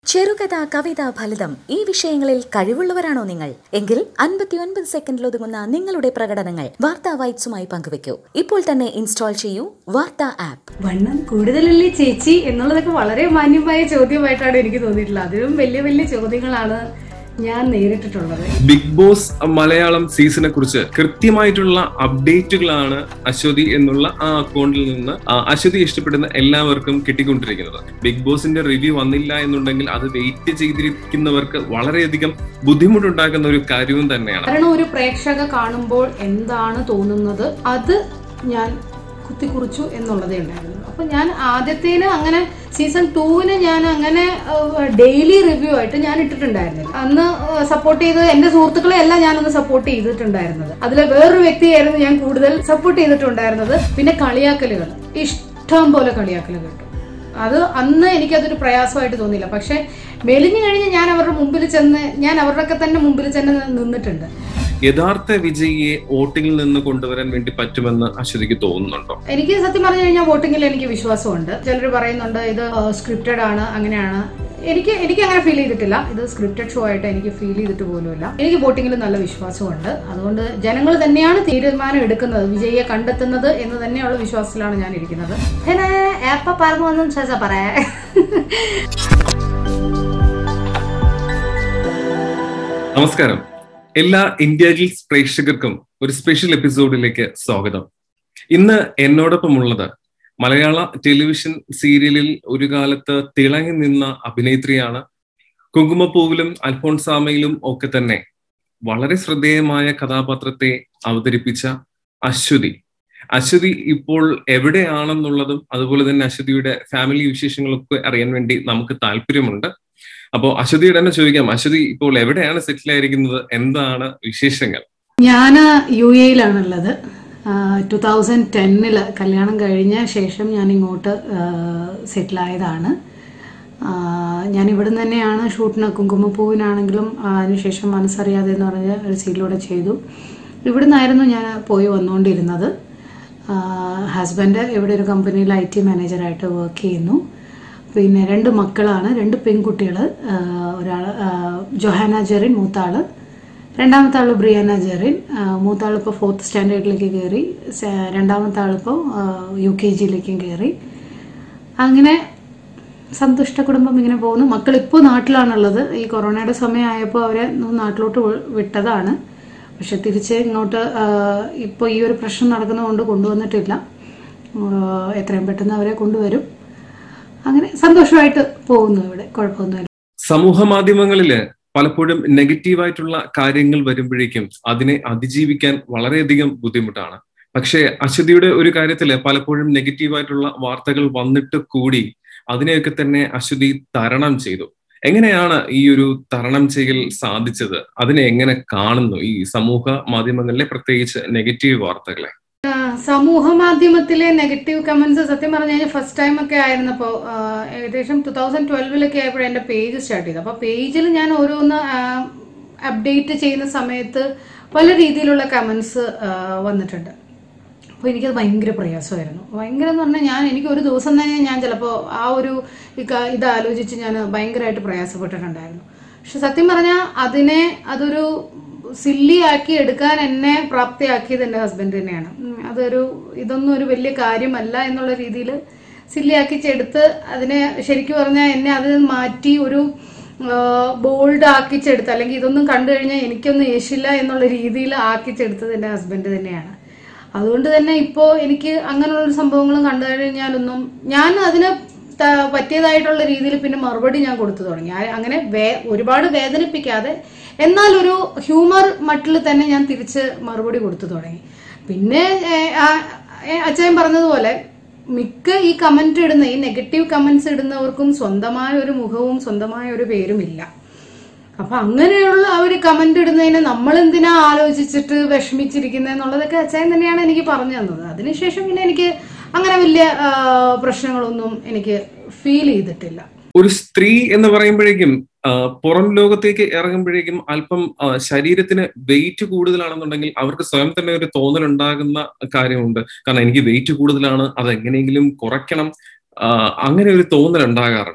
ചെറുകഥ കവിത ഫലിതം ഈ വിഷയങ്ങളിൽ കഴിവുള്ളവരാണോ നിങ്ങൾ എങ്കിൽ അൻപത്തിയൊൻപത് സെക്കൻഡിൽ ഒതുങ്ങുന്ന നിങ്ങളുടെ പ്രകടനങ്ങൾ വാർത്താ വൈബ്സുമായി പങ്കുവയ്ക്കൂ ഇപ്പോൾ തന്നെ ഇൻസ്റ്റാൾ ചെയ്യൂ വാർത്താ ആപ്പ് വണ്ണം കൂടുതലല്ലേ ചേച്ചി എന്നുള്ളതൊക്കെ വളരെ മാന്യമായ ചോദ്യമായിട്ടാണ് എനിക്ക് തോന്നിയിട്ടുള്ളത് അതിലും വലിയ വലിയ ചോദ്യങ്ങളാണ് ഞാൻ നേരിട്ടിട്ടുള്ളത് ബിഗ് ബോസ് മലയാളം സീസണെ കുറിച്ച് കൃത്യമായിട്ടുള്ള അപ്ഡേറ്റുകളാണ് അശ്വതി എന്നുള്ള ആ അക്കൗണ്ടിൽ നിന്ന് ആ അശ്വതി ഇഷ്ടപ്പെടുന്ന എല്ലാവർക്കും കിട്ടിക്കൊണ്ടിരിക്കുന്നത് ബിഗ് ബോസിന്റെ റിവ്യൂ വന്നില്ല എന്നുണ്ടെങ്കിൽ അത് വെയിറ്റ് ചെയ്തിരിക്കുന്നവർക്ക് വളരെയധികം ബുദ്ധിമുട്ടുണ്ടാക്കുന്ന ഒരു കാര്യവും തന്നെയാണ് കാരണം ഒരു പ്രേക്ഷക കാണുമ്പോൾ എന്താണ് തോന്നുന്നത് അത് ഞാൻ കുത്തിക്കുറിച്ചു എന്നുള്ളതേ ഉണ്ടായിരുന്നു അപ്പൊ ഞാൻ ആദ്യത്തേന് അങ്ങനെ സീസൺ ടൂവിന് ഞാൻ അങ്ങനെ ഡെയിലി റിവ്യൂ ആയിട്ട് ഞാൻ ഇട്ടിട്ടുണ്ടായിരുന്നില്ല അന്ന് സപ്പോർട്ട് ചെയ്തത് എന്റെ സുഹൃത്തുക്കളെ അല്ല ഞാനന്ന് സപ്പോർട്ട് ചെയ്തിട്ടുണ്ടായിരുന്നത് അതിലെ വേറൊരു വ്യക്തിയായിരുന്നു ഞാൻ കൂടുതൽ സപ്പോർട്ട് ചെയ്തിട്ടുണ്ടായിരുന്നത് പിന്നെ കളിയാക്കലുകൾ ഇഷ്ടം പോലെ കളിയാക്കലുകൾ കിട്ടും അത് അന്ന് എനിക്കതൊരു പ്രയാസമായിട്ട് തോന്നിയില്ല പക്ഷെ മെലിഞ്ഞു കഴിഞ്ഞ് ഞാൻ അവരുടെ മുമ്പിൽ ചെന്ന് ഞാൻ അവരുടെയൊക്കെ തന്നെ മുമ്പിൽ ചെന്ന് നിന്നിട്ടുണ്ട് യഥാർത്ഥ വിജയിയെ വോട്ടിങ്ങിൽ നിന്ന് കൊണ്ടുവരാൻ വേണ്ടി പറ്റുമെന്ന് അശ്വതിക്ക് തോന്നുന്നുണ്ടോ എനിക്ക് സത്യം പറഞ്ഞു കഴിഞ്ഞാൽ വോട്ടിങ്ങിൽ എനിക്ക് വിശ്വാസമുണ്ട് ചിലർ പറയുന്നുണ്ട് ഇത് സ്ക്രിപ്റ്റഡ് ആണ് അങ്ങനെയാണ് എനിക്ക് എനിക്ക് അങ്ങനെ ഫീൽ ചെയ്തിട്ടില്ല ഇത് സ്ക്രിപ്റ്റഡ് ഷോ ആയിട്ട് എനിക്ക് ഫീൽ ചെയ്തിട്ട് പോലുമില്ല എനിക്ക് വോട്ടിങ്ങിൽ നല്ല വിശ്വാസമുണ്ട് അതുകൊണ്ട് ജനങ്ങൾ തന്നെയാണ് തീരുമാനം എടുക്കുന്നത് വിജയിയെ കണ്ടെത്തുന്നത് എന്ന് തന്നെയുള്ള വിശ്വാസത്തിലാണ് ഞാൻ ഇരിക്കുന്നത് പിന്നെ എപ്പ പറഞ്ഞു വന്നു ചോദിച്ചാ പറയാ നമസ്കാരം എല്ലാ ഇന്ത്യ ഗീൽസ് പ്രേക്ഷകർക്കും ഒരു സ്പെഷ്യൽ എപ്പിസോഡിലേക്ക് സ്വാഗതം ഇന്ന് എന്നോടൊപ്പമുള്ളത് മലയാള ടെലിവിഷൻ സീരിയലിൽ ഒരു കാലത്ത് തിളങ്ങി നിന്ന അഭിനേത്രിയാണ് കുങ്കുമപ്പൂവിലും അൽഫോൺസാമയിലും ഒക്കെ തന്നെ വളരെ ശ്രദ്ധേയമായ കഥാപാത്രത്തെ അവതരിപ്പിച്ച അശ്വതി അശ്വതി ഇപ്പോൾ എവിടെയാണെന്നുള്ളതും അതുപോലെ തന്നെ അശ്വതിയുടെ ഫാമിലി വിശേഷങ്ങളൊക്കെ അറിയാൻ വേണ്ടി നമുക്ക് താല്പര്യമുണ്ട് അപ്പോ അശ്വതിയുടെ തന്നെ ചോദിക്കാം അശ്വതി ഇപ്പോൾ എവിടെയാണ് സെറ്റിൽ ആയിരിക്കുന്നത് എന്താണ് വിശേഷങ്ങൾ ഞാൻ യു എയിലാണുള്ളത് ടു തൗസൻഡ് ടെന്നിൽ കല്യാണം കഴിഞ്ഞ ശേഷം ഞാൻ ഇങ്ങോട്ട് സെറ്റിലായതാണ് ഞാൻ ഇവിടെ തന്നെയാണ് ഷൂട്ടിന് കുങ്കുമപ്പൂവിനാണെങ്കിലും അതിനുശേഷം മനസ്സറിയാതെ എന്ന് പറഞ്ഞ ഒരു സീരിയലൂടെ ചെയ്തു ഇവിടുന്നായിരുന്നു ഞാൻ പോയി വന്നുകൊണ്ടിരുന്നത് ഹസ്ബൻഡ് ഇവിടെ ഒരു കമ്പനിയിൽ ഐ ടി മാനേജറായിട്ട് വർക്ക് ചെയ്യുന്നു പിന്നെ രണ്ട് മക്കളാണ് രണ്ട് പെൺകുട്ടികൾ ഒരാൾ ജൊഹാന ജെറിൻ മൂത്താള് രണ്ടാമത്തെ ആൾ ബ്രിയാന ജെറിൻ മൂത്താൾ ഇപ്പോൾ ഫോർത്ത് സ്റ്റാൻഡേർഡിലേക്ക് കയറി രണ്ടാമത്തെ ആളിപ്പോൾ യു കെ ജിയിലേക്കും കയറി അങ്ങനെ സന്തുഷ്ട കുടുംബം ഇങ്ങനെ പോകുന്നു മക്കൾ ഇപ്പോൾ നാട്ടിലാണുള്ളത് ഈ കൊറോണയുടെ സമയമായപ്പോൾ അവരെ നാട്ടിലോട്ട് വിട്ടതാണ് പക്ഷെ തിരിച്ച് ഇങ്ങോട്ട് ഇപ്പോൾ ഈ ഒരു പ്രശ്നം നടക്കുന്നതുകൊണ്ട് കൊണ്ടുവന്നിട്ടില്ല എത്രയും പെട്ടെന്ന് അവരെ കൊണ്ടുവരും അങ്ങനെ സന്തോഷമായിട്ട് പോകുന്നു ഇവിടെ കുഴപ്പമൊന്നുമില്ല സമൂഹ മാധ്യമങ്ങളില് പലപ്പോഴും നെഗറ്റീവായിട്ടുള്ള കാര്യങ്ങൾ വരുമ്പോഴേക്കും അതിനെ അതിജീവിക്കാൻ വളരെയധികം ബുദ്ധിമുട്ടാണ് പക്ഷേ അശ്വതിയുടെ ഒരു കാര്യത്തില് പലപ്പോഴും നെഗറ്റീവായിട്ടുള്ള വാർത്തകൾ വന്നിട്ട് കൂടി അതിനെയൊക്കെ തന്നെ അശ്വതി തരണം ചെയ്തു എങ്ങനെയാണ് ഈ ഒരു തരണം ചെയ്യൽ സാധിച്ചത് അതിനെ എങ്ങനെ കാണുന്നു ഈ സമൂഹ മാധ്യമങ്ങളിലെ പ്രത്യേകിച്ച് നെഗറ്റീവ് വാർത്തകളെ സമൂഹ മാധ്യമത്തിലെ നെഗറ്റീവ് കമന്റ്സ് സത്യം പറഞ്ഞു കഴിഞ്ഞാൽ ഫസ്റ്റ് ടൈം ഒക്കെ ആയിരുന്നപ്പോൾ ഏകദേശം ടു തൗസൻഡ് ട്വൽവിലൊക്കെ ആയപ്പോൾ എൻ്റെ പേജ് സ്റ്റാർട്ട് ചെയ്തു അപ്പോൾ പേജിൽ ഞാൻ ഓരോന്ന് അപ്ഡേറ്റ് ചെയ്യുന്ന സമയത്ത് പല രീതിയിലുള്ള കമന്റ്സ് വന്നിട്ടുണ്ട് അപ്പോൾ എനിക്കത് ഭയങ്കര പ്രയാസമായിരുന്നു ഭയങ്കര എന്ന് പറഞ്ഞാൽ ഞാൻ എനിക്ക് ഒരു ദിവസം തന്നെ ഞാൻ ചിലപ്പോൾ ആ ഒരു ഇത് ആലോചിച്ച് ഞാൻ ഭയങ്കരമായിട്ട് പ്രയാസപ്പെട്ടിട്ടുണ്ടായിരുന്നു പക്ഷെ സത്യം പറഞ്ഞാൽ അതിനെ അതൊരു സില്ലി ആക്കി എടുക്കാൻ എന്നെ പ്രാപ്തിയാക്കിയത് എൻ്റെ ഹസ്ബൻഡ് തന്നെയാണ് അതൊരു ഇതൊന്നും ഒരു വലിയ കാര്യമല്ല എന്നുള്ള രീതിയിൽ സില്ലി ആക്കിച്ചെടുത്ത് അതിനെ ശരിക്കും പറഞ്ഞാൽ എന്നെ അതിൽ മാറ്റി ഒരു ബോൾഡ് ആക്കിച്ചെടുത്ത് അല്ലെങ്കിൽ ഇതൊന്നും കണ്ടു കഴിഞ്ഞാൽ എനിക്കൊന്നും യേശില്ല എന്നുള്ള രീതിയിൽ ആക്കിച്ചെടുത്തത് എൻ്റെ ഹസ്ബൻഡ് തന്നെയാണ് അതുകൊണ്ട് തന്നെ ഇപ്പോൾ എനിക്ക് അങ്ങനെയുള്ള സംഭവങ്ങളും കണ്ടു കഴിഞ്ഞാലൊന്നും ഞാൻ അതിന് പറ്റിയതായിട്ടുള്ള രീതിയിൽ പിന്നെ മറുപടി ഞാൻ കൊടുത്തു തുടങ്ങി അങ്ങനെ വേ ഒരുപാട് വേദനിപ്പിക്കാതെ എന്നാൽ ഒരു ഹ്യൂമർ മട്ടിൽ തന്നെ ഞാൻ തിരിച്ച് മറുപടി കൊടുത്തു തുടങ്ങി പിന്നെ അച്ഛൻ പറഞ്ഞതുപോലെ മിക്ക ഈ കമന്റ് ഇടുന്ന ഈ നെഗറ്റീവ് കമന്റ്സ് ഇടുന്നവർക്കും സ്വന്തമായ ഒരു മുഖവും സ്വന്തമായ ഒരു പേരും ഇല്ല അപ്പൊ അങ്ങനെയുള്ള ആ ഒരു കമന്റ് ഇടുന്നതിനെ നമ്മൾ എന്തിനാ ആലോചിച്ചിട്ട് വിഷമിച്ചിരിക്കുന്നത് എന്നുള്ളതൊക്കെ അച്ഛൻ തന്നെയാണ് എനിക്ക് പറഞ്ഞു തന്നത് അതിനുശേഷം പിന്നെ എനിക്ക് അങ്ങനെ വലിയ പ്രശ്നങ്ങളൊന്നും എനിക്ക് ഫീൽ ചെയ്തിട്ടില്ല ഒരു സ്ത്രീ എന്ന് പറയുമ്പോഴേക്കും പുറം ലോകത്തേക്ക് ഇറങ്ങുമ്പോഴേക്കും അല്പം ശരീരത്തിന് വെയിറ്റ് കൂടുതലാണെന്നുണ്ടെങ്കിൽ അവർക്ക് സ്വയം തന്നെ ഒരു തോന്നൽ ഉണ്ടാകുന്ന കാര്യമുണ്ട് കാരണം എനിക്ക് വെയിറ്റ് കൂടുതലാണ് അത് എങ്ങനെയെങ്കിലും കുറയ്ക്കണം അങ്ങനെ ഒരു തോന്നൽ ഉണ്ടാകാറുണ്ട്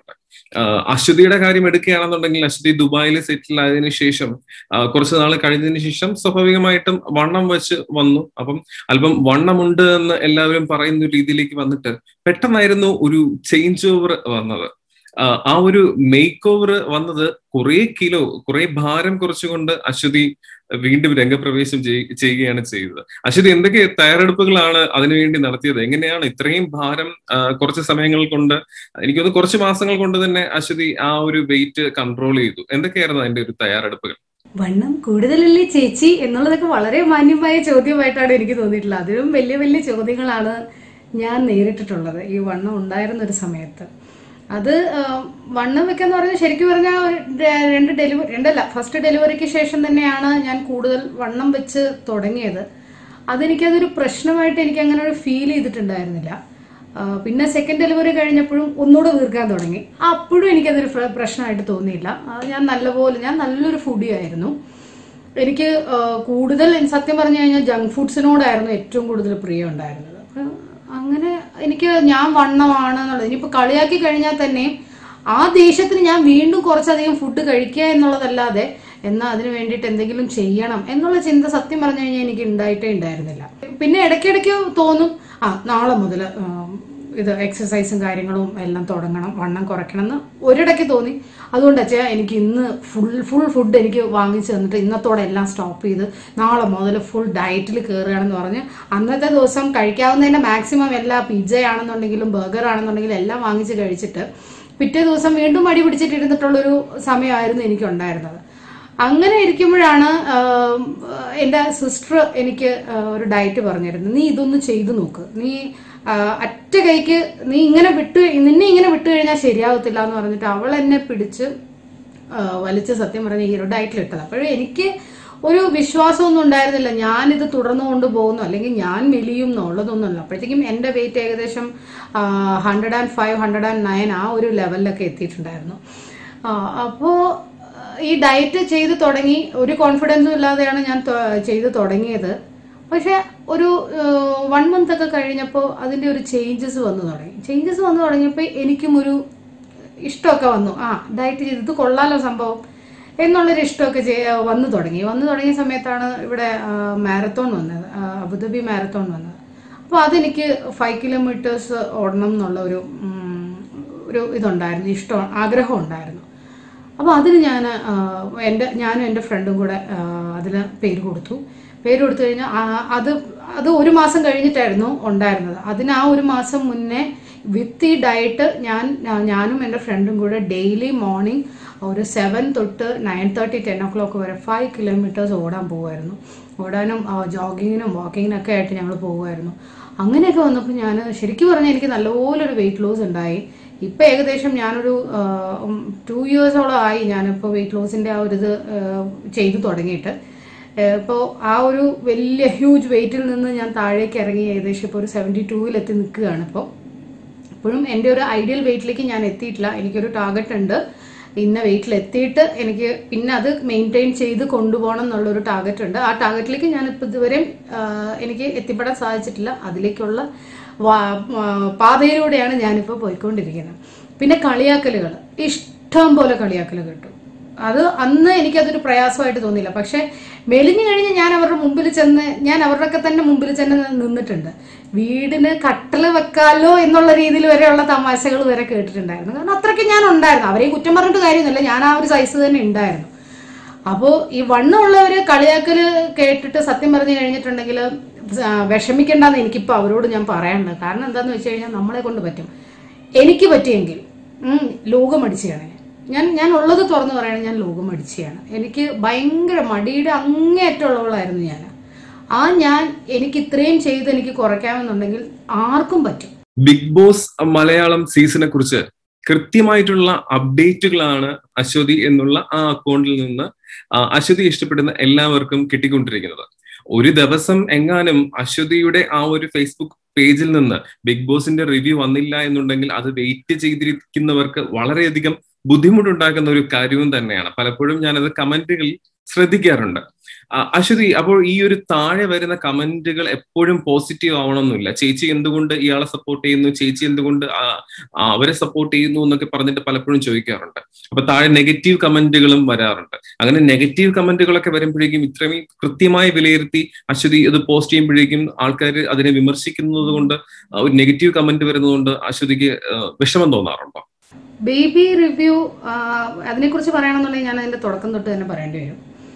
അശ്വതിയുടെ കാര്യം എടുക്കുകയാണെന്നുണ്ടെങ്കിൽ അശ്വതി ദുബായിൽ സെറ്റിൽ ആയതിനു ശേഷം കുറച്ചു നാൾ കഴിഞ്ഞതിന് ശേഷം സ്വാഭാവികമായിട്ടും വണ്ണം വെച്ച് വന്നു അപ്പം അല്പം വണ്ണമുണ്ട് എന്ന് എല്ലാവരും പറയുന്ന ഒരു രീതിയിലേക്ക് വന്നിട്ട് പെട്ടെന്നായിരുന്നു ഒരു ചേഞ്ച് ഓവർ വന്നത് ആ ഒരു മേക്ക് ഓവർ വന്നത് കുറെ കിലോ കുറെ ഭാരം കുറച്ചുകൊണ്ട് അശ്വതി വീണ്ടും രംഗപ്രവേശം ചെയ്യുകയാണ് ചെയ്തത് അശ്വതി എന്തൊക്കെ തയ്യാറെടുപ്പുകളാണ് അതിനുവേണ്ടി നടത്തിയത് എങ്ങനെയാണ് ഇത്രയും ഭാരം കുറച്ച് സമയങ്ങൾ കൊണ്ട് എനിക്കൊന്ന് കുറച്ച് മാസങ്ങൾ കൊണ്ട് തന്നെ അശ്വതി ആ ഒരു വെയിറ്റ് കൺട്രോൾ ചെയ്തു എന്തൊക്കെയായിരുന്നു അതിന്റെ ഒരു തയ്യാറെടുപ്പുകൾ വണ്ണം കൂടുതലല്ലേ ചേച്ചി എന്നുള്ളതൊക്കെ വളരെ മാന്യമായ ചോദ്യമായിട്ടാണ് എനിക്ക് തോന്നിയിട്ടുള്ളത് അതിലും വലിയ വലിയ ചോദ്യങ്ങളാണ് ഞാൻ നേരിട്ടിട്ടുള്ളത് ഈ വണ്ണം ഉണ്ടായിരുന്ന ഒരു സമയത്ത് അത് വണ്ണം വെക്കാന്ന് പറഞ്ഞാൽ ശരിക്കും പറഞ്ഞാൽ രണ്ട് ഡെലിവറി രണ്ടല്ല ഫസ്റ്റ് ഡെലിവറിക്ക് ശേഷം തന്നെയാണ് ഞാൻ കൂടുതൽ വണ്ണം വെച്ച് തുടങ്ങിയത് അതെനിക്കതൊരു പ്രശ്നമായിട്ട് എനിക്ക് അങ്ങനെ ഒരു ഫീൽ ചെയ്തിട്ടുണ്ടായിരുന്നില്ല പിന്നെ സെക്കൻഡ് ഡെലിവറി കഴിഞ്ഞപ്പോഴും ഒന്നുകൂടെ വീർക്കാൻ തുടങ്ങി അപ്പോഴും എനിക്കതൊരു പ്രശ്നമായിട്ട് തോന്നിയില്ല ഞാൻ നല്ലപോലെ ഞാൻ നല്ലൊരു ഫുഡി ആയിരുന്നു എനിക്ക് കൂടുതൽ സത്യം പറഞ്ഞു കഴിഞ്ഞാൽ ജങ്ക് ഫുഡ്സിനോടായിരുന്നു ഏറ്റവും കൂടുതൽ പ്രിയം ഉണ്ടായിരുന്നത് അങ്ങനെ എനിക്ക് ഞാൻ വണ്ണമാണ് എന്നുള്ളത് ഇനിയിപ്പോൾ കളിയാക്കി കഴിഞ്ഞാൽ തന്നെ ആ ദേഷ്യത്തിന് ഞാൻ വീണ്ടും കുറച്ചധികം ഫുഡ് കഴിക്കുക എന്നുള്ളതല്ലാതെ എന്നാൽ അതിന് വേണ്ടിയിട്ട് എന്തെങ്കിലും ചെയ്യണം എന്നുള്ള ചിന്ത സത്യം പറഞ്ഞു കഴിഞ്ഞാൽ എനിക്ക് ഉണ്ടായിട്ടേ ഉണ്ടായിരുന്നില്ല പിന്നെ ഇടയ്ക്കിടയ്ക്ക് തോന്നും ആ നാളെ മുതൽ ഇത് എക്സസൈസും കാര്യങ്ങളും എല്ലാം തുടങ്ങണം വണ്ണം കുറയ്ക്കണം എന്ന് ഒരിടയ്ക്ക് തോന്നി അതുകൊണ്ട് അച്ഛാ എനിക്ക് ഇന്ന് ഫുൾ ഫുൾ ഫുഡ് എനിക്ക് വാങ്ങിച്ചു തന്നിട്ട് ഇന്നത്തോടെ എല്ലാം സ്റ്റോപ്പ് ചെയ്ത് നാളെ മുതൽ ഫുൾ ഡയറ്റിൽ കയറുകയാണെന്ന് പറഞ്ഞ് അന്നത്തെ ദിവസം കഴിക്കാവുന്നതിന്റെ മാക്സിമം എല്ലാ പിജ്ജ ആണെന്നുണ്ടെങ്കിലും ബർഗർ ആണെന്നുണ്ടെങ്കിലും എല്ലാം വാങ്ങിച്ച് കഴിച്ചിട്ട് പിറ്റേ ദിവസം വീണ്ടും മടി പിടിച്ചിട്ട് ഇരുന്നിട്ടുള്ളൊരു സമയമായിരുന്നു എനിക്കുണ്ടായിരുന്നത് അങ്ങനെ ഇരിക്കുമ്പോഴാണ് എൻ്റെ സിസ്റ്റർ എനിക്ക് ഒരു ഡയറ്റ് പറഞ്ഞിരുന്നത് നീ ഇതൊന്ന് ചെയ്തു നോക്ക് നീ അറ്റ കൈക്ക് നീ ഇങ്ങനെ വിട്ട് നിന്നെ ഇങ്ങനെ വിട്ടു കഴിഞ്ഞാൽ ശരിയാവത്തില്ല എന്ന് പറഞ്ഞിട്ട് അവൾ എന്നെ പിടിച്ച് വലിച്ച് സത്യം പറഞ്ഞ ഈ ഒരു ഡയറ്റിലിട്ടത് അപ്പോഴും എനിക്ക് ഒരു വിശ്വാസമൊന്നും ഉണ്ടായിരുന്നില്ല ഞാനിത് തുടർന്നു കൊണ്ടുപോകുന്നു അല്ലെങ്കിൽ ഞാൻ മെലിയും എന്നുള്ളതൊന്നുമല്ല അപ്പോഴത്തേക്കും എൻ്റെ വെയിറ്റ് ഏകദേശം hundred and five hundred and nine ആ ഒരു ലെവലിലൊക്കെ എത്തിയിട്ടുണ്ടായിരുന്നു അപ്പോൾ ഈ ഡയറ്റ് ചെയ്ത് തുടങ്ങി ഒരു കോൺഫിഡൻസും ഇല്ലാതെയാണ് ഞാൻ ചെയ്ത് തുടങ്ങിയത് പക്ഷെ ഒരു വൺ മന്ത് ഒക്കെ കഴിഞ്ഞപ്പോൾ അതിൻ്റെ ഒരു ചേഞ്ചസ് വന്നു തുടങ്ങി ചേഞ്ചസ് വന്നു തുടങ്ങിയപ്പോൾ എനിക്കും ഒരു ഇഷ്ടമൊക്കെ വന്നു ആ ഡയറ്റ് ചെയ്ത് ഇത് കൊള്ളാലോ സംഭവം എന്നുള്ളൊരു ഇഷ്ടമൊക്കെ വന്നു തുടങ്ങി വന്നു തുടങ്ങിയ സമയത്താണ് ഇവിടെ മാരത്തോൺ വന്നത് അബുദാബി മാരത്തോൺ വന്നത് അപ്പോൾ അതെനിക്ക് ഫൈവ് കിലോമീറ്റേഴ്സ് ഓടണം എന്നുള്ള ഒരു ഒരു ഇതുണ്ടായിരുന്നു ഇഷ്ടം ആഗ്രഹം ഉണ്ടായിരുന്നു അപ്പോൾ അതിന് ഞാൻ എൻ്റെ ഞാനും എൻ്റെ ഫ്രണ്ടും കൂടെ അതിന് പേര് കൊടുത്തു പേര് കൊടുത്തു കഴിഞ്ഞാൽ അത് അത് ഒരു മാസം കഴിഞ്ഞിട്ടായിരുന്നു ഉണ്ടായിരുന്നത് അതിന് ആ ഒരു മാസം മുന്നേ വിത്ത് ഈ ഡയറ്റ് ഞാൻ ഞാനും എൻ്റെ ഫ്രണ്ടും കൂടെ ഡെയിലി മോർണിംഗ് ഒരു സെവൻ തൊട്ട് nine thirty ten o'clock വരെ ഫൈവ് കിലോമീറ്റേഴ്സ് ഓടാൻ പോകുമായിരുന്നു ഓടാനും ജോഗിങ്ങിനും വാക്കിങ്ങിനൊക്കെ ആയിട്ട് ഞങ്ങൾ പോകുമായിരുന്നു അങ്ങനെയൊക്കെ വന്നപ്പോൾ ഞാൻ ശരിക്കും പറഞ്ഞാൽ എനിക്ക് നല്ലപോലെ ഒരു വെയിറ്റ് ലോസ് ഉണ്ടായി ഇപ്പം ഏകദേശം ഞാനൊരു ടു ഇയേഴ്സോളം ആയി ഞാനിപ്പോൾ വെയിറ്റ് ലോസിൻ്റെ ആ ഒരു ഇത് ചെയ്തു തുടങ്ങിയിട്ട് ഇപ്പോൾ ആ ഒരു വലിയ ഹ്യൂജ് വെയിറ്റിൽ നിന്ന് ഞാൻ താഴേക്ക് ഇറങ്ങി ഏകദേശം ഇപ്പോൾ ഒരു സെവൻറ്റി ടൂവിലെത്തി നിൽക്കുകയാണ് ഇപ്പോൾ ഇപ്പോഴും എൻ്റെ ഒരു ഐഡിയൽ വെയിറ്റിലേക്ക് ഞാൻ എത്തിയിട്ടില്ല എനിക്കൊരു ടാർഗറ്റ് ഉണ്ട് ഇന്ന വെയിറ്റിൽ എത്തിയിട്ട് എനിക്ക് പിന്നെ അത് മെയിൻറ്റെയിൻ ചെയ്ത് കൊണ്ടുപോകണം എന്നുള്ളൊരു ടാർഗറ്റ് ഉണ്ട് ആ ടാർഗറ്റിലേക്ക് ഞാൻ ഇപ്പോൾ ഇതുവരെ എനിക്ക് എത്തിപ്പെടാൻ സാധിച്ചിട്ടില്ല അതിലേക്കുള്ള പാതയിലൂടെയാണ് ഞാനിപ്പോൾ പോയിക്കൊണ്ടിരിക്കുന്നത് പിന്നെ കളിയാക്കലുകൾ ഇഷ്ടം പോലെ കളിയാക്കൽ കിട്ടും അത് അന്ന് എനിക്കതൊരു പ്രയാസമായിട്ട് തോന്നിയില്ല പക്ഷെ മെലിഞ്ഞു കഴിഞ്ഞ് ഞാൻ അവരുടെ മുമ്പിൽ ചെന്ന് ഞാൻ അവരുടെയൊക്കെ തന്നെ മുമ്പിൽ ചെന്ന് നിന്നിട്ടുണ്ട് വീടിന് കട്ടല് വെക്കാലോ എന്നുള്ള രീതിയിൽ വരെയുള്ള തമാശകൾ വരെ കേട്ടിട്ടുണ്ടായിരുന്നു കാരണം അത്രയ്ക്ക് ഞാൻ ഉണ്ടായിരുന്നു അവരെ കുറ്റം പറഞ്ഞിട്ട് കാര്യമൊന്നുമില്ല ഞാൻ ആ ഒരു സൈസ് തന്നെ ഉണ്ടായിരുന്നു അപ്പോൾ ഈ വണ്ണമുള്ളവര് കളിയാക്കല് കേട്ടിട്ട് സത്യം പറഞ്ഞു കഴിഞ്ഞിട്ടുണ്ടെങ്കിൽ വിഷമിക്കേണ്ടെന്ന് എനിക്കിപ്പോൾ അവരോട് ഞാൻ പറയാനുണ്ട് കാരണം എന്താന്ന് വെച്ച് കഴിഞ്ഞാൽ നമ്മളെ കൊണ്ട് പറ്റും എനിക്ക് പറ്റിയെങ്കിൽ ലോകം അടിച്ചാണ് ഞാൻ ഞാൻ ഉള്ളത് തുറന്നു പറയണേ ഞാൻ ലോകം അടിച്ചതാണ് എനിക്ക് ഭയങ്കര മടിയുടെ അങ്ങേയറ്റമുള്ളവളായിരുന്നു ഞാൻ ആ ഞാൻ എനിക്ക് ഇത്രയും ചെയ്ത് എനിക്ക് കുറയ്ക്കാമെന്നുണ്ടെങ്കിൽ ആർക്കും പറ്റും ബിഗ് ബോസ് മലയാളം സീസണെ കുറിച്ച് കൃത്യമായിട്ടുള്ള അപ്ഡേറ്റുകളാണ് അശ്വതി എന്നുള്ള ആ അക്കൗണ്ടിൽ നിന്ന് അശ്വതി ഇഷ്ടപ്പെടുന്ന എല്ലാവർക്കും കിട്ടിക്കൊണ്ടിരിക്കുന്നത് ഒരു ദിവസം എങ്ങാനും അശ്വതിയുടെ ആ ഒരു ഫേസ്ബുക്ക് പേജിൽ നിന്ന് ബിഗ് ബോസിന്റെ റിവ്യൂ വന്നില്ല എന്നുണ്ടെങ്കിൽ അത് വെയിറ്റ് ചെയ്തിരിക്കുന്നവർക്ക് വളരെയധികം ബുദ്ധിമുട്ടുണ്ടാക്കുന്ന ഒരു കാര്യവും തന്നെയാണ് പലപ്പോഴും ഞാനത് കമന്റുകളിൽ ശ്രദ്ധിക്കാറുണ്ട് അശ്വതി അപ്പോൾ ഈ ഒരു താഴെ വരുന്ന കമന്റുകൾ എപ്പോഴും പോസിറ്റീവ് ആവണമെന്നില്ല ചേച്ചി എന്തുകൊണ്ട് ഇയാളെ സപ്പോർട്ട് ചെയ്യുന്നു ചേച്ചി എന്തുകൊണ്ട് അവരെ സപ്പോർട്ട് ചെയ്യുന്നു എന്നൊക്കെ പറഞ്ഞിട്ട് പലപ്പോഴും ചോദിക്കാറുണ്ട് അപ്പൊ താഴെ നെഗറ്റീവ് കമന്റുകളും വരാറുണ്ട് അങ്ങനെ നെഗറ്റീവ് കമന്റുകളൊക്കെ വരുമ്പോഴേക്കും ഇത്രയും കൃത്യമായി വിലയിരുത്തി അശ്വതി ഇത് പോസ്റ്റ് ചെയ്യുമ്പോഴേക്കും ആൾക്കാർ അതിനെ വിമർശിക്കുന്നത് കൊണ്ട് ഒരു നെഗറ്റീവ് കമന്റ് വരുന്നതുകൊണ്ട് അശ്വതിക്ക് വിഷമം തോന്നാറുണ്ടോ ബേബി റിവ്യൂ അതിനെക്കുറിച്ച് പറയണമെന്നുണ്ടെങ്കിൽ ഞാൻ അതിന്റെ തുടക്കം തൊട്ട് തന്നെ പറയേണ്ടി വരും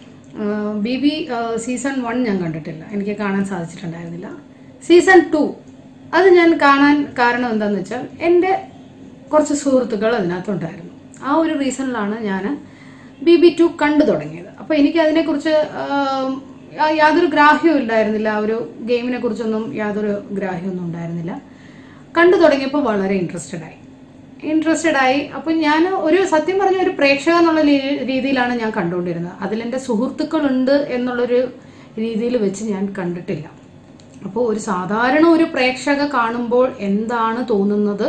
ബി ബി സീസൺ വൺ ഞാൻ കണ്ടിട്ടില്ല എനിക്ക് കാണാൻ സാധിച്ചിട്ടുണ്ടായിരുന്നില്ല സീസൺ ടു അത് ഞാൻ കാണാൻ കാരണം എന്താണെന്ന് വെച്ചാൽ എൻ്റെ കുറച്ച് സുഹൃത്തുക്കൾ അതിനകത്തുണ്ടായിരുന്നു ആ ഒരു റീസണിലാണ് ഞാൻ ബി ബി ടു കണ്ടു തുടങ്ങിയത് അപ്പോൾ എനിക്ക് അതിനെക്കുറിച്ച് യാതൊരു ഗ്രാഹ്യവും ഇല്ലായിരുന്നില്ല ആ ഒരു ഗെയിമിനെ കുറിച്ചൊന്നും യാതൊരു ഗ്രാഹ്യമൊന്നും ഉണ്ടായിരുന്നില്ല കണ്ടു തുടങ്ങിയപ്പോൾ വളരെ ഇൻട്രസ്റ്റഡ് ആയി ഇൻട്രസ്റ്റഡ് ആയി അപ്പം ഞാൻ ഒരു സത്യം പറഞ്ഞ ഒരു പ്രേക്ഷക എന്നുള്ള രീതിയിലാണ് ഞാൻ കണ്ടുകൊണ്ടിരുന്നത് അതിലെൻ്റെ സുഹൃത്തുക്കളുണ്ട് എന്നുള്ളൊരു രീതിയിൽ വെച്ച് ഞാൻ കണ്ടിട്ടില്ല അപ്പോൾ ഒരു സാധാരണ ഒരു പ്രേക്ഷക കാണുമ്പോൾ എന്താണ് തോന്നുന്നത്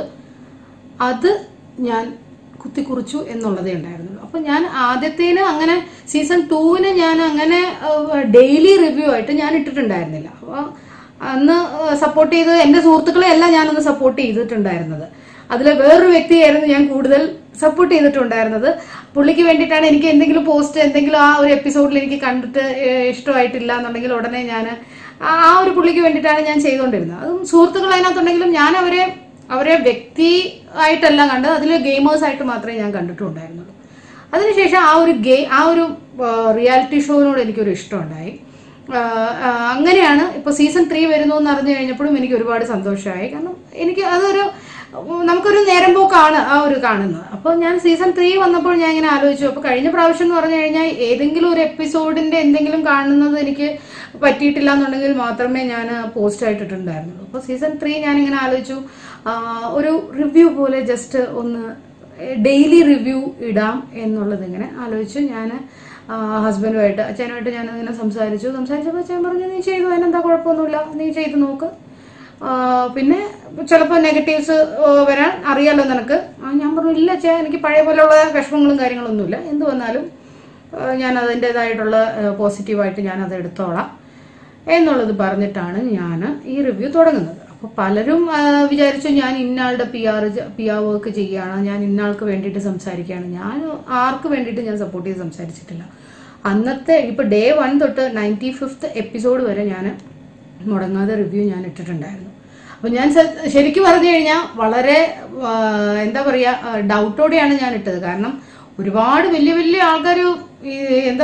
അത് ഞാൻ കുത്തിക്കുറിച്ചു എന്നുള്ളതേ ഉണ്ടായിരുന്നുള്ളൂ അപ്പോൾ ഞാൻ ആദ്യത്തേന് അങ്ങനെ സീസൺ ടൂവിന് ഞാൻ അങ്ങനെ ഡെയിലി റിവ്യൂ ആയിട്ട് ഞാൻ ഇട്ടിട്ടുണ്ടായിരുന്നില്ല അപ്പോൾ അന്ന് സപ്പോർട്ട് ചെയ്ത് എൻ്റെ സുഹൃത്തുക്കളെ അല്ല ഞാനന്ന് സപ്പോർട്ട് ചെയ്തിട്ടുണ്ടായിരുന്നത് അതിലെ വേറൊരു വ്യക്തിയായിരുന്നു ഞാൻ കൂടുതൽ സപ്പോർട്ട് ചെയ്തിട്ടുണ്ടായിരുന്നത് പുള്ളിക്ക് വേണ്ടിയിട്ടാണ് എനിക്ക് എന്തെങ്കിലും പോസ്റ്റ് എന്തെങ്കിലും ആ ഒരു എപ്പിസോഡിൽ എനിക്ക് കണ്ടിട്ട് ഇഷ്ടമായിട്ടില്ല എന്നുണ്ടെങ്കിൽ ഉടനെ ഞാൻ ആ ഒരു പുള്ളിക്ക് വേണ്ടിയിട്ടാണ് ഞാൻ ചെയ്തുകൊണ്ടിരുന്നത് അതും സുഹൃത്തുക്കൾ അതിനകത്തുണ്ടെങ്കിലും ഞാൻ അവരെ അവരെ വ്യക്തി ആയിട്ടല്ല കണ്ടത് അതിൽ ഗെയിമേഴ്സ് ആയിട്ട് മാത്രമേ ഞാൻ കണ്ടിട്ടുണ്ടായിരുന്നുള്ളൂ അതിനുശേഷം ആ ഒരു ഗെയിം ആ ഒരു റിയാലിറ്റി ഷോവിനോട് എനിക്കൊരു ഇഷ്ടമുണ്ടായി അങ്ങനെയാണ് ഇപ്പോൾ സീസൺ ത്രീ വരുന്നു എന്ന് അറിഞ്ഞു കഴിഞ്ഞപ്പോഴും എനിക്ക് ഒരുപാട് സന്തോഷമായി കാരണം എനിക്ക് അതൊരു നമുക്കൊരു നേരം പോക്കാണ് ആ ഒരു കാണുന്നത് അപ്പോൾ ഞാൻ സീസൺ ത്രീ വന്നപ്പോൾ ഞാൻ ഇങ്ങനെ ആലോചിച്ചു അപ്പോൾ കഴിഞ്ഞ പ്രാവശ്യം എന്ന് പറഞ്ഞു കഴിഞ്ഞാൽ ഏതെങ്കിലും ഒരു എപ്പിസോഡിന്റെ എന്തെങ്കിലും കാണുന്നത് എനിക്ക് പറ്റിയിട്ടില്ല എന്നുണ്ടെങ്കിൽ മാത്രമേ ഞാൻ പോസ്റ്റ് ആയിട്ടിട്ടുണ്ടായിരുന്നുള്ളൂ അപ്പോൾ സീസൺ ത്രീ ഞാനിങ്ങനെ ആലോചിച്ചു ഒരു റിവ്യൂ പോലെ ജസ്റ്റ് ഒന്ന് ഡെയിലി റിവ്യൂ ഇടാം എന്നുള്ളത് ഇങ്ങനെ ആലോചിച്ചു ഞാൻ ഹസ്ബൻഡുമായിട്ട് അച്ഛനുമായിട്ട് ഞാൻ ഇങ്ങനെ സംസാരിച്ചു സംസാരിച്ചപ്പോൾ അച്ഛൻ പറഞ്ഞു നീ ചെയ്തു അതിനെന്താ കുഴപ്പമൊന്നുമില്ല നീ ചെയ്ത് നോക്ക് പിന്നെ ചിലപ്പോൾ നെഗറ്റീവ്സ് വരാൻ അറിയാലോ നിനക്ക് ഞാൻ പറഞ്ഞു ഇല്ല ചേ എനിക്ക് പഴയ പോലെയുള്ള വിഷമങ്ങളും കാര്യങ്ങളൊന്നുമില്ല എന്ത് വന്നാലും ഞാൻ അതിൻ്റെതായിട്ടുള്ള പോസിറ്റീവായിട്ട് ഞാൻ അത് എടുത്തോളാം എന്നുള്ളത് പറഞ്ഞിട്ടാണ് ഞാൻ ഈ റിവ്യൂ തുടങ്ങുന്നത് അപ്പോൾ പലരും വിചാരിച്ചു ഞാൻ ഇന്നാളുടെ P R P R work ചെയ്യുകയാണ് ഞാൻ ഇന്നാൾക്ക് വേണ്ടിയിട്ട് സംസാരിക്കുകയാണ് ഞാൻ ആർക്ക് വേണ്ടിയിട്ട് ഞാൻ സപ്പോർട്ട് ചെയ്ത് സംസാരിച്ചിട്ടില്ല അന്നത്തെ ഇപ്പോൾ ഡേ വൺ തൊട്ട് നയൻറ്റി ഫിഫ്ത്ത് എപ്പിസോഡ് വരെ ഞാൻ മുടങ്ങാതെ റിവ്യൂ ഞാൻ ഇട്ടിട്ടുണ്ടായിരുന്നു അപ്പോൾ ഞാൻ ശരിക്കും പറഞ്ഞു കഴിഞ്ഞാൽ വളരെ എന്താ പറയുക ഡൗട്ടോടെയാണ് ഞാൻ ഇട്ടത് കാരണം ഒരുപാട് വലിയ വലിയ ആൾക്കാർ എന്താ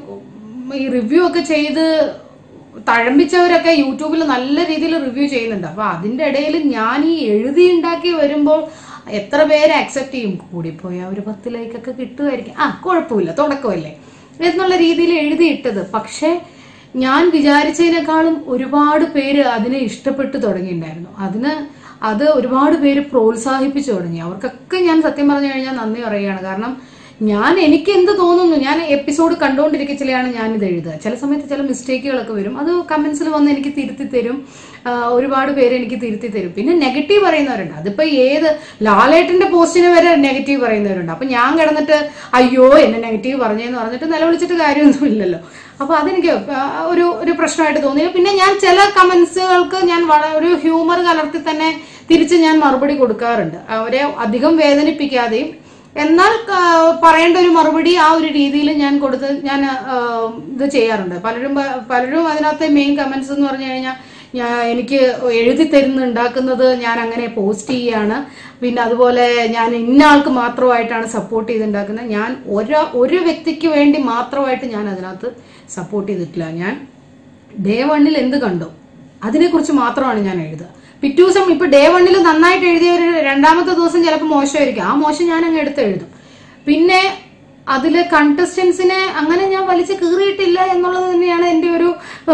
പറയുക ഈ റിവ്യൂ ഒക്കെ ചെയ്ത് തഴമ്പിച്ചവരൊക്കെ യൂട്യൂബിൽ നല്ല രീതിയിൽ റിവ്യൂ ചെയ്യുന്നുണ്ട് അപ്പോൾ അതിൻ്റെ ഇടയിൽ ഞാൻ ഈ എഴുതി ഉണ്ടാക്കി വരുമ്പോൾ എത്ര പേര് അക്സെപ്റ്റ് ചെയ്യും കൂടിപ്പോയി ഒരു പത്ത് ലൈക്കൊക്കെ കിട്ടുമായിരിക്കും ആ കുഴപ്പമില്ല തുടക്കമല്ലേ എന്നുള്ള രീതിയിൽ എഴുതിയിട്ടത് പക്ഷേ ഞാൻ വിചാരിച്ചതിനേക്കാളും ഒരുപാട് പേര് അതിനെ ഇഷ്ടപ്പെട്ടു തുടങ്ങിയിട്ടുണ്ടായിരുന്നു അതിന് അത് ഒരുപാട് പേര് പ്രോത്സാഹിപ്പിച്ചു തുടങ്ങി അവർക്കൊക്കെ ഞാൻ സത്യം പറഞ്ഞു കഴിഞ്ഞാൽ നന്ദി പറയുകയാണ് കാരണം ഞാൻ എനിക്ക് എന്ത് തോന്നുന്നു ഞാൻ എപ്പിസോഡ് കണ്ടുകൊണ്ടിരിക്കച്ചിലാണ് ഞാൻ ഇത് എഴുതുക ചില സമയത്ത് ചില മിസ്റ്റേക്കുകളൊക്കെ വരും അത് കമന്റ്സിൽ വന്ന് എനിക്ക് തിരുത്തി തരും ഒരുപാട് പേര് എനിക്ക് തിരുത്തി തരും പിന്നെ നെഗറ്റീവ് പറയുന്നവരുണ്ട് അതിപ്പോ ഏത് ലാലേട്ടന്റെ പോസ്റ്റിന് വരെ നെഗറ്റീവ് പറയുന്നവരുണ്ട് അപ്പൊ ഞാൻ കിടന്നിട്ട് അയ്യോ എന്നെ നെഗറ്റീവ് പറഞ്ഞെന്ന് പറഞ്ഞിട്ട് നിലവിളിച്ചിട്ട് കാര്യമൊന്നും ഇല്ലല്ലോ അപ്പൊ അതെനിക്ക് ഒരു ഒരു പ്രശ്നമായിട്ട് തോന്നി പിന്നെ ഞാൻ ചില കമന്റ്സുകൾക്ക് ഞാൻ ഒരു ഹ്യൂമർ കലർത്തി തന്നെ തിരിച്ച് ഞാൻ മറുപടി കൊടുക്കാറുണ്ട് അവരെ അധികം വേദനിപ്പിക്കാതെയും എന്നാൽ പറയേണ്ട ഒരു മറുപടി ആ ഒരു രീതിയിൽ ഞാൻ കൊടുത്ത് ഞാൻ ഇത് ചെയ്യാറുണ്ട് പലരും പലരും അതിനകത്തെ മെയിൻ കമന്റ്സ് എന്ന് പറഞ്ഞു കഴിഞ്ഞാൽ ഞാൻ എനിക്ക് എഴുതി തരുന്ന ഉണ്ടാക്കുന്നത് ഞാൻ അങ്ങനെ പോസ്റ്റ് ചെയ്യാണ് പിന്നെ അതുപോലെ ഞാൻ ഇന്ന ആൾക്ക് മാത്രമായിട്ടാണ് സപ്പോർട്ട് ചെയ്തുണ്ടാക്കുന്നത് ഞാൻ ഒരു ഒരു വ്യക്തിക്ക് വേണ്ടി മാത്രമായിട്ട് ഞാൻ അതിനകത്ത് സപ്പോർട്ട് ചെയ്തിട്ടില്ല ഞാൻ ഡേ വണ്ണിൽ എന്ത് കണ്ടു അതിനെക്കുറിച്ച് മാത്രമാണ് ഞാൻ എഴുതുക പിറ്റേ ദിവസം ഇപ്പൊ ഡേ വണ്ണിൽ നന്നായിട്ട് എഴുതിയ ഒരു രണ്ടാമത്തെ ദിവസം ചിലപ്പോൾ മോശമായിരിക്കും ആ മോശം ഞാൻ അങ്ങ് എടുത്ത് എഴുതും പിന്നെ അതില് കണ്ടസ്റ്റൻസിനെ അങ്ങനെ ഞാൻ വലിച്ചു കീറിയിട്ടില്ല എന്നുള്ളത് തന്നെയാണ് എൻ്റെ ഒരു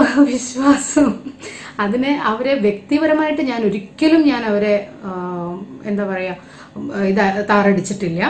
വിശ്വാസം അതിനെ അവരെ വ്യക്തിപരമായിട്ട് ഞാൻ ഒരിക്കലും ഞാൻ അവരെ എന്താ പറയാ ഇത് താറടിച്ചിട്ടില്ല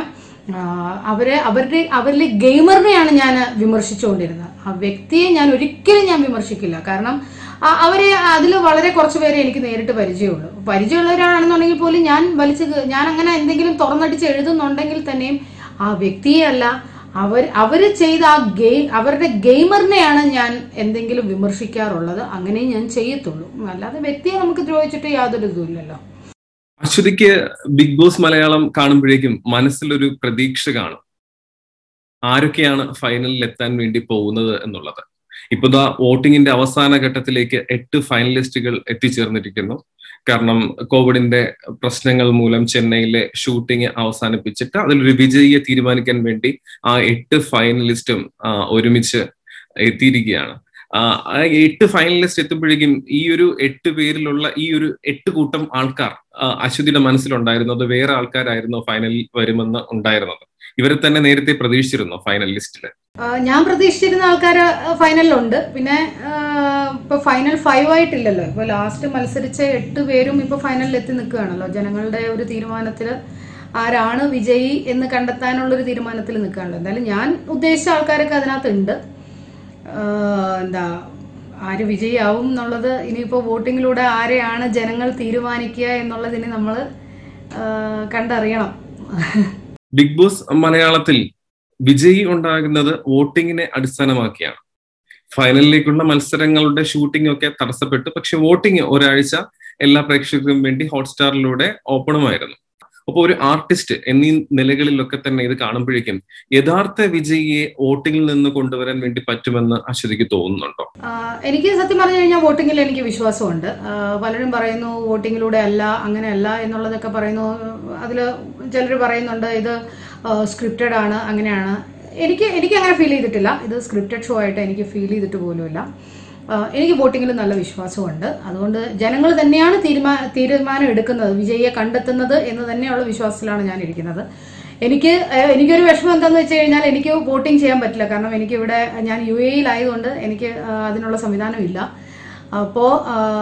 അവരെ അവരുടെ അവരിലെ ഗെയിമറിനെയാണ് ഞാൻ വിമർശിച്ചുകൊണ്ടിരുന്നത് ആ വ്യക്തിയെ ഞാൻ ഒരിക്കലും ഞാൻ വിമർശിക്കില്ല കാരണം അവരെ അതിൽ വളരെ കുറച്ച് പേരെ എനിക്ക് നേരിട്ട് പരിചയമുള്ളൂ പരിചയമുള്ളവരാണെന്നുണ്ടെങ്കിൽ പോലും ഞാൻ വലിച്ച് ഞാൻ അങ്ങനെ എന്തെങ്കിലും തുറന്നടിച്ച് എഴുതുന്നുണ്ടെങ്കിൽ തന്നെയും ആ വ്യക്തിയല്ല അവർ അവർ ചെയ്ത ആ ഗെയിം അവരുടെ ഗെയിമറിനെയാണ് ഞാൻ എന്തെങ്കിലും വിമർശിക്കാറുള്ളത് അങ്ങനെ ഞാൻ ചെയ്യത്തുള്ളൂ അല്ലാതെ വ്യക്തിയെ നമുക്ക് ദ്രോഹിച്ചിട്ട് യാതൊരു ഇതുമില്ലല്ലോ അശ്വതിക്ക് ബിഗ് ബോസ് മലയാളം കാണുമ്പോഴേക്കും മനസ്സിലൊരു പ്രതീക്ഷ കാണും ആരൊക്കെയാണ് ഫൈനലിൽ എത്താൻ വേണ്ടി പോകുന്നത് എന്നുള്ളത് ഇപ്പൊ ദാ വോട്ടിങ്ങിന്റെ അവസാന ഘട്ടത്തിലേക്ക് എട്ട് ഫൈനലിസ്റ്റുകൾ എത്തിച്ചേർന്നിരിക്കുന്നു കാരണം കോവിഡിന്റെ പ്രശ്നങ്ങൾ മൂലം ചെന്നൈയിലെ ഷൂട്ടിംഗ് അവസാനിപ്പിച്ചിട്ട് അതിലൊരു വിജയിയെ തീരുമാനിക്കാൻ വേണ്ടി ആ എട്ട് ഫൈനലിസ്റ്റും ഒരുമിച്ച് എത്തിയിരിക്കുകയാണ് ആ എട്ട് ഫൈനലിസ്റ്റ് എത്തുമ്പോഴേക്കും ഈ ഒരു എട്ട് പേരിലുള്ള ഈ ഒരു എട്ട് കൂട്ടം ആൾക്കാർ അശ്വതിയുടെ മനസ്സിലുണ്ടായിരുന്നത് വേറെ ആൾക്കാരായിരുന്നു ഫൈനലിൽ വരുമെന്ന് ഉണ്ടായിരുന്നത് ഇവരെ തന്നെ നേരത്തെ പ്രതീക്ഷിച്ചിരുന്നു ഫൈനൽ ലിസ്റ്റില് ഞാൻ പ്രതീക്ഷിച്ചിരുന്ന ആൾക്കാർ ഫൈനലിലുണ്ട് പിന്നെ ഇപ്പൊ ഫൈനൽ ഫൈവ് ആയിട്ടില്ലല്ലോ ഇപ്പൊ ലാസ്റ്റ് മത്സരിച്ച എട്ട് പേരും ഇപ്പൊ ഫൈനലിൽ എത്തി നിൽക്കുകയാണല്ലോ ജനങ്ങളുടെ ഒരു തീരുമാനത്തിൽ ആരാണ് വിജയി എന്ന് കണ്ടെത്താനുള്ള ഒരു തീരുമാനത്തിൽ നിൽക്കുകയാണല്ലോ എന്തായാലും ഞാൻ ഉദ്ദേശിച്ച ആൾക്കാരൊക്കെ അതിനകത്ത് ഉണ്ട് എന്താ ആര് വിജയിയാവും എന്നുള്ളത് ഇനിയിപ്പോൾ വോട്ടിങ്ങിലൂടെ ആരെയാണ് ജനങ്ങൾ തീരുമാനിക്കുക എന്നുള്ളതിന് നമ്മൾ കണ്ടറിയണം ബിഗ് ബോസ് മലയാളത്തിൽ വിജയി ഉണ്ടാകുന്നത് വോട്ടിങ്ങിനെ അടിസ്ഥാനമാക്കിയാണ് ഫൈനലിലേക്കുള്ള മത്സരങ്ങളുടെ ഷൂട്ടിംഗ് ഒക്കെ തടസ്സപ്പെട്ടു പക്ഷെ വോട്ടിംഗ് ഒരാഴ്ച എല്ലാ പ്രേക്ഷകർക്കും വേണ്ടി ഹോട്ട്സ്റ്റാറിലൂടെ ഓപ്പണുമായിരുന്നു അപ്പോൾ ഒരു ആർട്ടിസ്റ്റ് എന്നീ നിലകളിലൊക്കെ തന്നെ ഇത് കാണുമ്പോഴേക്കും യഥാർത്ഥ വിജയിയെ വോട്ടിങ്ങിൽ നിന്ന് കൊണ്ടുവരാൻ വേണ്ടി പറ്റുമെന്ന് അശ്വതിക്ക് തോന്നുന്നുണ്ടോ എനിക്ക് സത്യം പറഞ്ഞു കഴിഞ്ഞാൽ വോട്ടിങ്ങിൽ എനിക്ക് വിശ്വാസമുണ്ട് പലരും പറയുന്നു വോട്ടിങ്ങിലൂടെ അല്ല അങ്ങനെയല്ല എന്നുള്ളതൊക്കെ പറയുന്നു അതിൽ ചിലർ പറയുന്നുണ്ട് ഇത് സ്ക്രിപ്റ്റഡ് ആണ് അങ്ങനെയാണ് എനിക്ക് എനിക്ക് അങ്ങനെ ഫീൽ ചെയ്തിട്ടില്ല ഇത് സ്ക്രിപ്റ്റഡ് ഷോ ആയിട്ട് എനിക്ക് ഫീൽ ചെയ്തിട്ട് പോലുമില്ല എനിക്ക് വോട്ടിങ്ങിൽ നല്ല വിശ്വാസമുണ്ട് അതുകൊണ്ട് ജനങ്ങൾ തന്നെയാണ് തീരുമാ തീരുമാനം എടുക്കുന്നത് വിജയിയെ കണ്ടെത്തുന്നത് എന്ന് തന്നെയുള്ള വിശ്വാസത്തിലാണ് ഞാൻ ഇരിക്കുന്നത് എനിക്ക് എനിക്കൊരു വിഷമം എന്താണെന്ന് വെച്ച് കഴിഞ്ഞാൽ എനിക്ക് വോട്ടിംഗ് ചെയ്യാൻ പറ്റില്ല കാരണം എനിക്ക് ഇവിടെ ഞാൻ യു എയിലായതുകൊണ്ട് എനിക്ക് അതിനുള്ള സംവിധാനം ഇല്ല അപ്പോൾ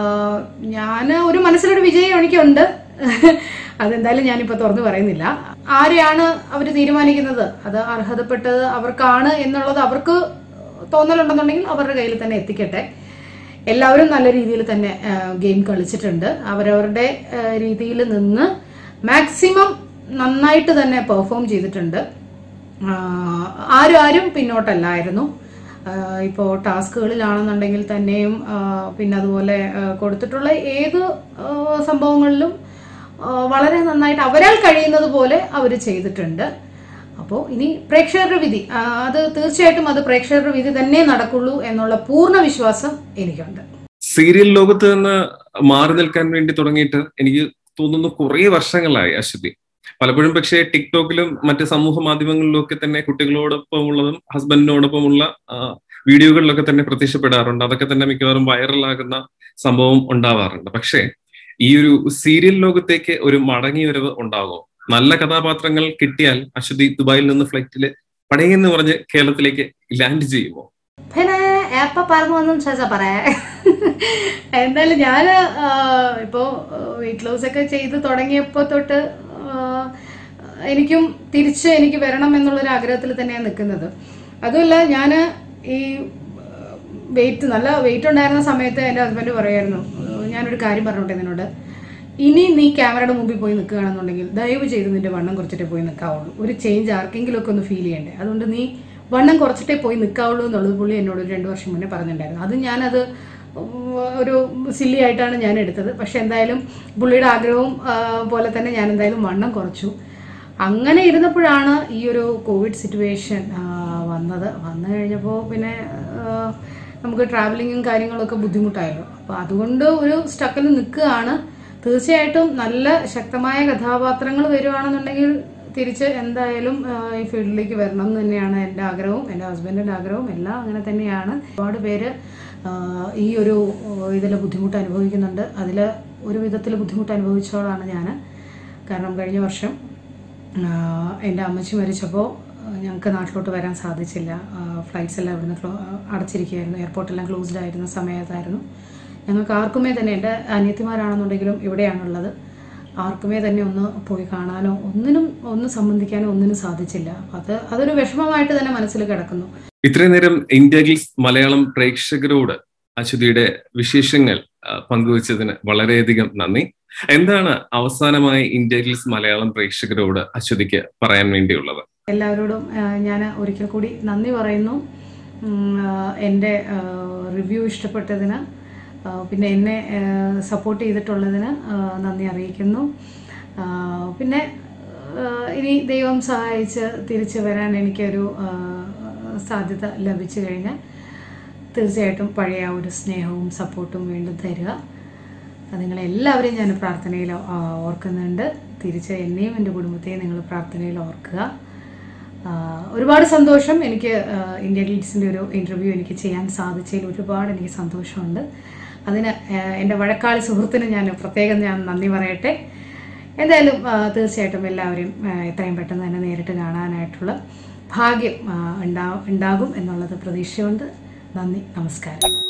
ഞാൻ ഒരു മനസ്സിലൊരു വിജയം എനിക്കുണ്ട് അതെന്തായാലും ഞാനിപ്പോൾ തുറന്നു പറയുന്നില്ല ആരെയാണ് അവർ തീരുമാനിക്കുന്നത് അത് അർഹതപ്പെട്ടത് അവർക്കാണ് എന്നുള്ളത് അവർക്ക് തോന്നലുണ്ടെന്നുണ്ടെങ്കിൽ അവരുടെ കയ്യിൽ തന്നെ എത്തിക്കട്ടെ എല്ലാവരും നല്ല രീതിയിൽ തന്നെ ഗെയിം കളിച്ചിട്ടുണ്ട് അവരവരുടെ രീതിയിൽ നിന്ന് മാക്സിമം നന്നായിട്ട് തന്നെ പെർഫോം ചെയ്തിട്ടുണ്ട് ആരും ആരും പിന്നോട്ടല്ലായിരുന്നു ഇപ്പോൾ ടാസ്കുകളിലാണെന്നുണ്ടെങ്കിൽ തന്നെയും പിന്നെ അതുപോലെ കൊടുത്തിട്ടുള്ള ഏത് സംഭവങ്ങളിലും വളരെ നന്നായിട്ട് അവരാൽ കഴിയുന്നത് പോലെ അവർ ചെയ്തിട്ടുണ്ട് അപ്പോൾ ഇനി പ്രേക്ഷകരുടെ വിധി അത് തീർച്ചയായിട്ടും അത് പ്രേക്ഷകരുടെ വിധി തന്നെ നടക്കുള്ളൂ എന്നുള്ള പൂർണ്ണ വിശ്വാസം എനിക്കുണ്ട് സീരിയൽ ലോകത്ത് നിന്ന് മാറി നിൽക്കാൻ വേണ്ടി തുടങ്ങിയിട്ട് എനിക്ക് തോന്നുന്നു കുറേ വർഷങ്ങളായി അശ്വതി പലപ്പോഴും പക്ഷേ ടിക്ടോക്കിലും മറ്റ് സമൂഹ മാധ്യമങ്ങളിലും ഒക്കെ തന്നെ കുട്ടികളോടൊപ്പം ഉള്ളതും ഹസ്ബൻഡിനോടൊപ്പമുള്ള വീഡിയോകളിലൊക്കെ തന്നെ പ്രത്യക്ഷപ്പെടാറുണ്ട് അതൊക്കെ തന്നെ മിക്കവാറും വൈറലാകുന്ന സംഭവം ഉണ്ടാവാറുണ്ട് പക്ഷേ ഈ ഒരു സീരിയൽ ലോകത്തേക്ക് ഒരു മടങ്ങിവരവ് ഉണ്ടാകുമോ നല്ല കഥാപാത്രങ്ങൾ കിട്ടിയാൽ അശ്വതി ദുബായിൽ നിന്ന് ഫ്ലൈറ്റില് പടയെന്ന് പറഞ്ഞ് കേരളത്തിലേക്ക് ലാൻഡ് ചെയ്യുമോ പിന്നെ എപ്പ പറഞ്ഞു ഒന്നും ചോദിച്ചാ പറയാ എന്തായാലും ഞാൻ ഇപ്പോ വെയിറ്റ് ലോസ് ഒക്കെ ചെയ്ത് തുടങ്ങിയപ്പോ തൊട്ട് എനിക്കും തിരിച്ച് എനിക്ക് വരണം എന്നുള്ളൊരു ആഗ്രഹത്തിൽ തന്നെയാണ് നിൽക്കുന്നത് അതുമല്ല ഞാൻ ഈ വെയിറ്റ് നല്ല വെയിറ്റ് ഉണ്ടായിരുന്ന സമയത്ത് എൻ്റെ ഹസ്ബൻഡ് പറയായിരുന്നു ഞാനൊരു കാര്യം പറഞ്ഞോട്ടെ നിന്നോട് ഇനി നീ ക്യാമറയുടെ മുമ്പിൽ പോയി നിൽക്കുകയാണെന്നുണ്ടെങ്കിൽ ദയവ് ചെയ്ത് നിന്റെ വണ്ണം കുറച്ചിട്ടേ പോയി നിൽക്കാവുള്ളൂ ഒരു ചേഞ്ച് ആർക്കെങ്കിലും ഒക്കെ ഒന്ന് ഫീൽ ചെയ്യണ്ടേ അതുകൊണ്ട് നീ വണ്ണം കുറച്ചിട്ടേ പോയി നിൽക്കാവുള്ളൂ എന്നുള്ളത് പുള്ളി എന്നോട് ഒരു രണ്ടു വർഷം മുന്നേ പറഞ്ഞിട്ടുണ്ടായിരുന്നു അത് ഞാനത് ഒരു സില്ലി ആയിട്ടാണ് ഞാൻ എടുത്തത് പക്ഷെ എന്തായാലും പുള്ളിയുടെ ആഗ്രഹവും പോലെ തന്നെ ഞാൻ എന്തായാലും വണ്ണം കുറച്ചു അങ്ങനെ ഇരുന്നപ്പോഴാണ് ഈ ഒരു കോവിഡ് സിറ്റുവേഷൻ വന്നത് വന്നു കഴിഞ്ഞപ്പോൾ പിന്നെ നമുക്ക് ട്രാവലിങ്ങും കാര്യങ്ങളൊക്കെ ബുദ്ധിമുട്ടായല്ലോ അപ്പോൾ അതുകൊണ്ട് ഒരു സ്റ്റക്കിൽ നിൽക്കുകയാണ് തീർച്ചയായിട്ടും നല്ല ശക്തമായ കഥാപാത്രങ്ങൾ വരുവാണെന്നുണ്ടെങ്കിൽ തിരിച്ച് എന്തായാലും ഈ ഫീൽഡിലേക്ക് വരണം എന്ന് തന്നെയാണ് എൻ്റെ ആഗ്രഹവും എൻ്റെ ഹസ്ബൻഡിൻ്റെ ആഗ്രഹവും എല്ലാം അങ്ങനെ തന്നെയാണ് ഒരുപാട് പേര് ഈ ഒരു ഇതിൽ ബുദ്ധിമുട്ട് അനുഭവിക്കുന്നുണ്ട് അതിൽ ഒരു വിധത്തിൽ ബുദ്ധിമുട്ട് അനുഭവിച്ചോളാണ് ഞാൻ കാരണം കഴിഞ്ഞ വർഷം എൻ്റെ അമ്മച്ചി മരിച്ചപ്പോൾ ഞങ്ങൾക്ക് നാട്ടിലോട്ട് വരാൻ സാധിച്ചില്ല ഫ്ലൈറ്റ്സ് എല്ലാം ഇവിടുന്ന് ക്ലോ അടച്ചിരിക്കുകയായിരുന്നു എയർപോർട്ടെല്ലാം ക്ലോസ്ഡ് ആയിരുന്ന സമയത്തായിരുന്നു ഞങ്ങൾക്ക് ആർക്കുമേ തന്നെ എൻ്റെ അനിയത്തിമാരാണെന്നുണ്ടെങ്കിലും ഇവിടെയാണുള്ളത് ആർക്കുമേ തന്നെ ഒന്ന് പോയി കാണാനോ ഒന്നിനും ഒന്ന് സംബന്ധിക്കാനോ ഒന്നിനും സാധിച്ചില്ല അത് അതൊരു വിഷമമായിട്ട് തന്നെ മനസ്സിൽ കിടക്കുന്നു ഇത്രയും നേരം ഇന്ത്യ ഗിൽസ് മലയാളം പ്രേക്ഷകരോട് അശ്വതിയുടെ വിശേഷങ്ങൾ പങ്കുവച്ചതിന് വളരെയധികം നന്ദി എന്താണ് അവസാനമായി ഇന്ത്യ ഗിൽസ് മലയാളം പ്രേക്ഷകരോട് അശ്വതിക്ക് പറയാൻ വേണ്ടിയുള്ളത് എല്ലാവരോടും ഞാൻ ഒരിക്കൽ കൂടി നന്ദി പറയുന്നു ഉം, ആ, എൻ്റെ റിവ്യൂ ഇഷ്ടപ്പെട്ടതിന് ആ, പിന്നെ എന്നെ സപ്പോർട്ട് ചെയ്തിട്ടുള്ളതിന് ആ, നന്ദി അറിയിക്കുന്നു ആ, പിന്നെ ആ, ഇനി ദൈവം സഹായിച്ച് തിരിച്ചു വരാൻ എനിക്കൊരു ആ, സാധ്യത ലഭിച്ചു കഴിഞ്ഞാൽ തീർച്ചയായിട്ടും പഴയ ആ ഒരു സ്നേഹവും സപ്പോർട്ടും വീണ്ടും തരിക നിങ്ങളെല്ലാവരെയും ഞാൻ പ്രാർത്ഥനയിൽ ആ, ഓർക്കുന്നുണ്ട് തിരിച്ച് എന്നെയും എൻ്റെ കുടുംബത്തെയും നിങ്ങൾ പ്രാർത്ഥനയിൽ ഓർക്കുക ആ, ഒരുപാട് സന്തോഷം എനിക്ക് ആ, ഇന്ത്യ ഗീറ്റ്സിൻ്റെ ഒരു ഇൻ്റർവ്യൂ എനിക്ക് ചെയ്യാൻ സാധിച്ചതിൽ ഒരുപാട് എനിക്ക് സന്തോഷമുണ്ട് അതിന് ആ, എൻ്റെ വഴക്കാളി സുഹൃത്തിന് ഞാൻ പ്രത്യേകം ഞാൻ നന്ദി പറയട്ടെ എന്തായാലും ആ, തീർച്ചയായിട്ടും എല്ലാവരെയും ആ, എത്രയും പെട്ടെന്ന് തന്നെ നേരിട്ട് കാണാനായിട്ടുള്ള ഭാഗ്യം ആ, ഉണ്ടാ ഉണ്ടാകും എന്നുള്ളത് പ്രതീക്ഷയുണ്ട് നന്ദി നമസ്കാരം